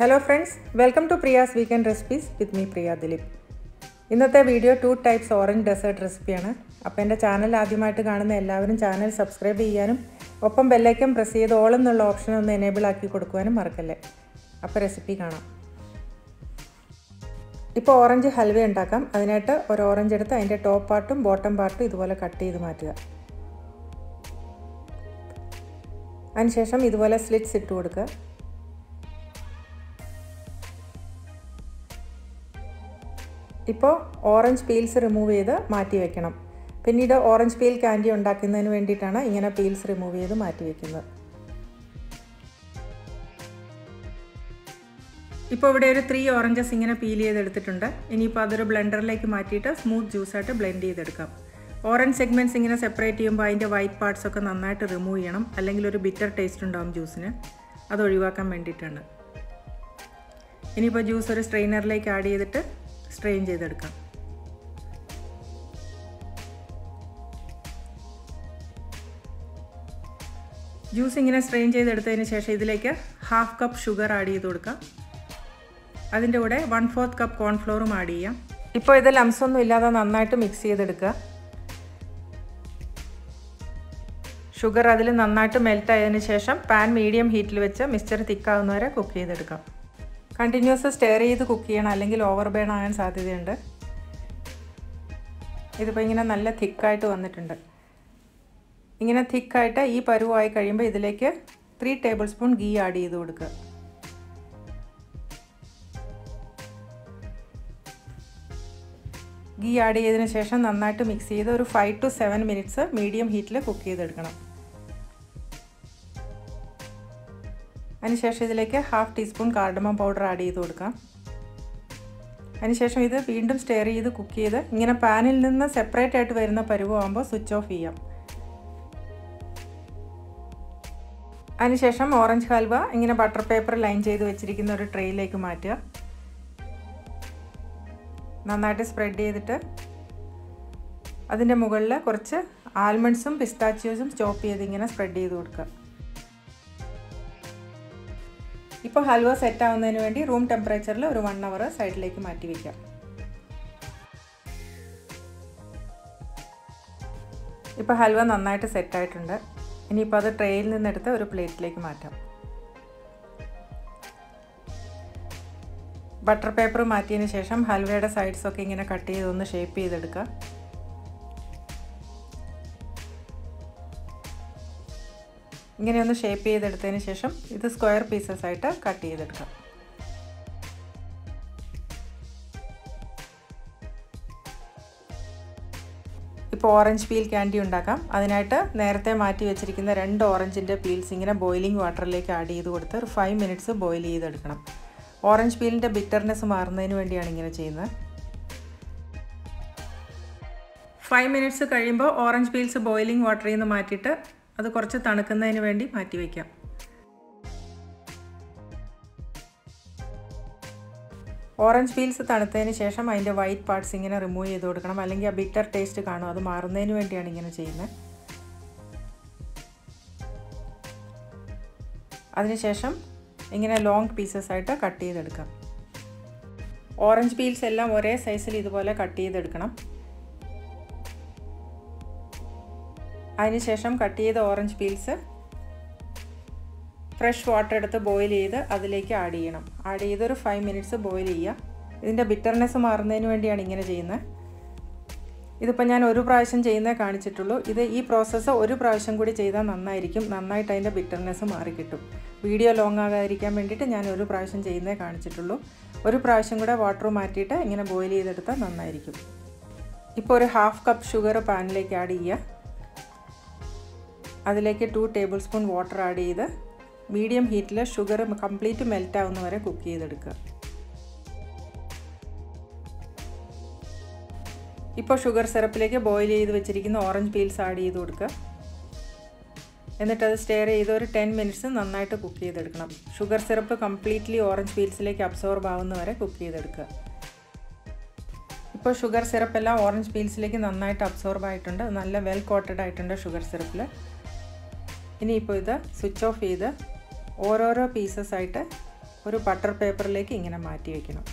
hello friends welcome to Priya's weekend recipes with me Priya Dileep ഇന്നത്തെ video two types orange dessert റെസിപ്പിയാണ് അപ്പോൾ എൻ്റെ channel ആദ്യമായിട്ട് കാണുന്ന എല്ലാവരും ചാനൽ സബ്സ്ക്രൈബ് ചെയ്യാനും ഒപ്പം ബെല്ലൈക്കൻ പ്രസ് ചെയ്ത് ഓൾ എന്നുള്ള ഓപ്ഷൻ ഒന്ന് എനേബിൾ ആക്കി കൊടുക്കുവാനും മറക്കല്ലേ അപ്പോൾ റെസിപ്പി കാണാം ഇപ്പോൾ ഓറഞ്ച് ഹൽവ ഉണ്ടാക്കാം അതിനായിട്ട് ഒരു ഓറഞ്ച് എടുത്ത് അതിൻ്റെ ടോപ്പ് പാർട്ടും ബോട്ടം പാർട്ടും ഇതുപോലെ കട്ട് ചെയ്ത് മാറ്റുക അതിനുശേഷം ഇതുപോലെ സ്ലിറ്റ്സ് ഇട്ട് കൊടുക്കുക ഇപ്പോൾ ഓറഞ്ച് പീൽസ് റിമൂവ് ചെയ്ത് മാറ്റി വെക്കണം പിന്നീട് ഓറഞ്ച് പീൽ കാൻഡി ഉണ്ടാക്കുന്നതിന് വേണ്ടിയിട്ടാണ് ഇങ്ങനെ പീൽസ് റിമൂവ് ചെയ്ത് മാറ്റി വെക്കുന്നത് ഇപ്പോൾ ഇവിടെ ഒരു ത്രീ ഓറഞ്ചസ് ഇങ്ങനെ പീൽ ചെയ്തെടുത്തിട്ടുണ്ട് ഇനിയിപ്പോൾ അതൊരു ബ്ലെൻഡറിലേക്ക് മാറ്റിയിട്ട് സ്മൂത്ത് ജ്യൂസായിട്ട് ബ്ലെൻഡ് ചെയ്തെടുക്കാം ഓറഞ്ച് സെഗ്മെൻറ്റ്സ് ഇങ്ങനെ സെപ്പറേറ്റ് ചെയ്യുമ്പോൾ അതിൻ്റെ വൈറ്റ് പാർട്സ് ഒക്കെ നന്നായിട്ട് റിമൂവ് ചെയ്യണം അല്ലെങ്കിൽ ഒരു ബിറ്റർ ടേസ്റ്റ് ഉണ്ടാവും ജ്യൂസിന് അത് ഒഴിവാക്കാൻ വേണ്ടിയിട്ടാണ് ഇനിയിപ്പോൾ ജ്യൂസ് ഒരു സ്ട്രെയിനറിലേക്ക് ആഡ് ചെയ്തിട്ട് സ്ട്രെയിൻ ചെയ്തെടുക്കാം ജ്യൂസ് ഇങ്ങനെ സ്ട്രെയിൻ ചെയ്തെടുത്തതിന് ശേഷം ഇതിലേക്ക് ഹാഫ് കപ്പ് ഷുഗർ ആഡ് ചെയ്ത് കൊടുക്കാം അതിൻ്റെ കൂടെ വൺ ഫോർത്ത് കപ്പ് കോൺഫ്ലോറും ആഡ് ചെയ്യാം ഇപ്പോൾ ഇത് ലംസൊന്നും ഇല്ലാതെ നന്നായിട്ട് മിക്സ് ചെയ്തെടുക്കുക ഷുഗർ അതിൽ നന്നായിട്ട് മെൽറ്റ് ആയതിനു ശേഷം പാൻ മീഡിയം ഹീറ്റിൽ വെച്ച് മിക്സ്ചർ തിക്കാവുന്നവരെ കുക്ക് ചെയ്തെടുക്കാം കണ്ടിന്യൂസ് സ്റ്റെയർ ചെയ്ത് കുക്ക് ചെയ്യണം അല്ലെങ്കിൽ ഓവർ ബേൺ ആകാൻ സാധ്യതയുണ്ട് ഇതിപ്പോൾ ഇങ്ങനെ നല്ല തിക്കായിട്ട് വന്നിട്ടുണ്ട് ഇങ്ങനെ തിക്കായിട്ട് ഈ പരുവായി കഴിയുമ്പോൾ ഇതിലേക്ക് three tablespoon ghee add ചെയ്ത് കൊടുക്കുക ഗീ ആഡ് ചെയ്തതിന് ശേഷം നന്നായിട്ട് മിക്സ് ചെയ്ത് ഒരു five to seven minutes medium ഹീറ്റിൽ കുക്ക് ചെയ്തെടുക്കണം അതിനുശേഷം ഇതിലേക്ക് half teaspoon cardamom powder add ചെയ്ത് കൊടുക്കാം അതിനുശേഷം ഇത് വീണ്ടും സ്റ്റെയർ ചെയ്ത് കുക്ക് ചെയ്ത് ഇങ്ങനെ പാനിൽ നിന്ന് സെപ്പറേറ്റ് ആയിട്ട് വരുന്ന പരുവമാകുമ്പോൾ സ്വിച്ച് ഓഫ് ചെയ്യാം അതിനുശേഷം ഓറഞ്ച് ഹൽവ ഇങ്ങനെ ബട്ടർ പേപ്പർ ലൈൻ ചെയ്ത് വെച്ചിരിക്കുന്ന ഒരു ട്രെയിലേക്ക് മാറ്റുക നന്നായിട്ട് സ്പ്രെഡ് ചെയ്തിട്ട് അതിൻ്റെ മുകളിൽ കുറച്ച് ആൽമണ്ട്സും പിസ്താച്ചിയോസും ചോപ്പ് ചെയ്ത് ഇങ്ങനെ സ്പ്രെഡ് ചെയ്ത് കൊടുക്കുക ഇപ്പോൾ ഹൽവ സെറ്റ് ആവുന്നതിന് വേണ്ടി റൂം ടെമ്പറേച്ചറിൽ ഒരു വൺ അവർ സൈഡിലേക്ക് മാറ്റി വയ്ക്കാം ഇപ്പോൾ ഹൽവ നന്നായിട്ട് സെറ്റായിട്ടുണ്ട് ഇനിയിപ്പോൾ അത് ട്രേയിൽ നിന്നെടുത്ത് ഒരു പ്ലേറ്റിലേക്ക് മാറ്റാം ബട്ടർ പേപ്പർ മാറ്റിയതിന് ശേഷം ഹൽവയുടെ സൈഡ്സൊക്കെ ഇങ്ങനെ കട്ട് ചെയ്ത് ഒന്ന് ഷേപ്പ് ചെയ്തെടുക്കുക ഇങ്ങനെ ഒന്ന് ഷേപ്പ് ചെയ്തെടുത്തതിന് ശേഷം ഇത് സ്ക്വയർ പീസസ് ആയിട്ട് കട്ട് ചെയ്തെടുക്കാം ഇപ്പോൾ ഓറഞ്ച് പീൽ ക്യാൻഡി ഉണ്ടാക്കാം അതിനായിട്ട് നേരത്തെ മാറ്റി വെച്ചിരിക്കുന്ന രണ്ട് ഓറഞ്ചിൻ്റെ പീൽസ് ഇങ്ങനെ ബോയിലിംഗ് വാട്ടറിലേക്ക് ആഡ് ചെയ്ത് കൊടുത്ത് ഒരു ഫൈവ് മിനിറ്റ്സ് ബോയിൽ ചെയ്തെടുക്കണം ഓറഞ്ച് പീലിൻ്റെ ബിറ്റർനെസ് മാറുന്നതിന് വേണ്ടിയാണ് ഇങ്ങനെ ചെയ്യുന്നത് ഫൈവ് മിനിറ്റ്സ് കഴിയുമ്പോൾ ഓറഞ്ച് പീൽസ് ബോയിലിംഗ് വാട്ടറിൽ നിന്ന് മാറ്റിയിട്ട് അത് കുറച്ച് തണുക്കുന്നതിന് വേണ്ടി മാറ്റി വയ്ക്കാം ഓറഞ്ച് പീൽസ് തണുത്തതിന് ശേഷം അതിൻ്റെ വൈറ്റ് പാർട്സ് ഇങ്ങനെ റിമൂവ് ചെയ്ത് കൊടുക്കണം അല്ലെങ്കിൽ ആ ബിറ്റർ ടേസ്റ്റ് കാണും അത് മാറുന്നതിന് വേണ്ടിയാണ് ഇങ്ങനെ ചെയ്യുന്നത് അതിനുശേഷം ഇങ്ങനെ ലോങ് പീസസ് ആയിട്ട് കട്ട് ചെയ്തെടുക്കാം ഓറഞ്ച് പീൽസ് എല്ലാം ഒരേ സൈസിൽ ഇതുപോലെ കട്ട് ചെയ്തെടുക്കണം അതിനുശേഷം കട്ട് ചെയ്ത ഓറഞ്ച് പീൽസ് ഫ്രഷ് വാട്ടർ എടുത്ത് ബോയിൽ ചെയ്ത് അതിലേക്ക് ആഡ് ചെയ്യണം ആഡ് ചെയ്ത് ഒരു ഫൈവ് മിനിറ്റ്സ് ബോയിൽ ചെയ്യുക ഇതിൻ്റെ ബിറ്റർനെസ് മാറുന്നതിന് വേണ്ടിയാണ് ഇങ്ങനെ ചെയ്യുന്നത് ഇതിപ്പോൾ ഞാൻ ഒരു പ്രാവശ്യം ചെയ്യുന്നേ കാണിച്ചിട്ടുള്ളൂ ഇത് ഈ പ്രോസസ്സ് ഒരു പ്രാവശ്യം കൂടി ചെയ്താൽ നന്നായിരിക്കും നന്നായിട്ട് അതിൻ്റെ ബിറ്റർനെസ് മാറിക്കിട്ടും വീഡിയോ ലോങ് ആകാതിരിക്കാൻ വേണ്ടിയിട്ട് ഞാൻ ഒരു പ്രാവശ്യം ചെയ്യുന്നേ കാണിച്ചിട്ടുള്ളൂ ഒരു പ്രാവശ്യം കൂടെ വാട്ടർ മാറ്റിയിട്ട് ഇങ്ങനെ ബോയിൽ ചെയ്തെടുത്താൽ നന്നായിരിക്കും ഇപ്പോൾ ഒരു ഹാഫ് കപ്പ് ഷുഗർ പാനിലേക്ക് ആഡ് ചെയ്യുക അതിലേക്ക് two tablespoon water add ചെയ്ത് മീഡിയം ഹീറ്റിൽ ഷുഗർ കംപ്ലീറ്റ് മെൽറ്റ് ആവുന്ന വരെ കുക്ക് ചെയ്തെടുക്കുക ഇപ്പോൾ ഷുഗർ സിറപ്പിലേക്ക് ബോയിൽ ചെയ്ത് വെച്ചിരിക്കുന്ന ഓറഞ്ച് പീൽസ് ആഡ് ചെയ്ത് കൊടുക്കുക എന്നിട്ട് അത് സ്റ്റെയർ ചെയ്ത് ഒരു ടെൻ മിനിറ്റ്സ് നന്നായിട്ട് കുക്ക് ചെയ്തെടുക്കണം ഷുഗർ സിറപ്പ് കംപ്ലീറ്റ്ലി ഓറഞ്ച് പീൽസിലേക്ക് അബ്സോർബ് ആവുന്ന വരെ കുക്ക് ചെയ്തെടുക്കുക ഇപ്പോൾ ഷുഗർ സിറപ്പ് എല്ലാം ഓറഞ്ച് പീൽസിലേക്ക് നന്നായിട്ട് അബ്സോർബ് ആയിട്ടുണ്ട് നല്ല വെൽ കോട്ടഡ് ആയിട്ടുണ്ട് ഷുഗർ സിറപ്പിൽ ഇനിയിപ്പോൾ ഇത് സ്വിച്ച് ഓഫ് ചെയ്ത് ഓരോരോ പീസസ് ആയിട്ട് ഒരു ബട്ടർ പേപ്പറിലേക്ക് ഇങ്ങനെ മാറ്റി വയ്ക്കണം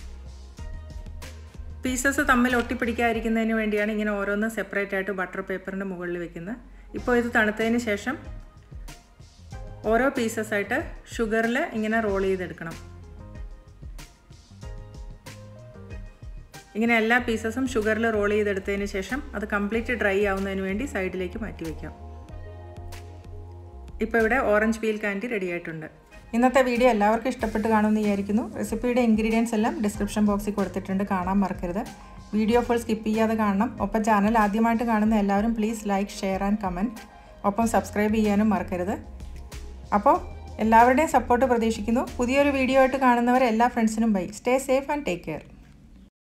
പീസസ് തമ്മിൽ ഒട്ടിപ്പിടിക്കാതിരിക്കുന്നതിന് വേണ്ടിയാണ് ഇങ്ങനെ ഓരോന്ന് സെപ്പറേറ്റ് ആയിട്ട് ബട്ടർ പേപ്പറിൻ്റെ മുകളിൽ വെക്കുന്നത് ഇപ്പോൾ ഇത് തണുത്തതിന് ശേഷം ഓരോ പീസസ് ആയിട്ട് ഷുഗറിൽ ഇങ്ങനെ റോൾ ചെയ്തെടുക്കണം ഇങ്ങനെ എല്ലാ പീസസും ഷുഗറിൽ റോൾ ചെയ്തെടുത്തതിന് ശേഷം അത് കംപ്ലീറ്റ് ഡ്രൈ ആവുന്നതിന് വേണ്ടി സൈഡിലേക്ക് മാറ്റി വയ്ക്കാം ഇപ്പോൾ ഇവിടെ ഓറഞ്ച് പീൽ കാൻഡി റെഡി ആയിട്ടുണ്ട് ഇന്നത്തെ വീഡിയോ എല്ലാവർക്കും ഇഷ്ടപ്പെട്ട് കാണുമെന്ന് വിചാരിക്കുന്നു റെസിപ്പിയുടെ ഇൻഗ്രീഡിയൻസ് എല്ലാം ഡിസ്ക്രിപ്ഷൻ ബോക്സിൽ കൊടുത്തിട്ടുണ്ട് കാണാൻ മറക്കരുത് വീഡിയോ ഫുൾ സ്കിപ്പ് ചെയ്യാതെ കാണണം ഒപ്പം ചാനൽ ആദ്യമായിട്ട് കാണുന്ന എല്ലാവരും please like share and comment ഒപ്പം സബ്സ്ക്രൈബ് ചെയ്യാനും മറക്കരുത് അപ്പോൾ എല്ലാവരുടെയും സപ്പോർട്ട് പ്രതീക്ഷിക്കുന്നു പുതിയൊരു വീഡിയോ ആയിട്ട് കാണുന്നവരെ എല്ലാ ഫ്രണ്ട്സിനും bye stay safe and take care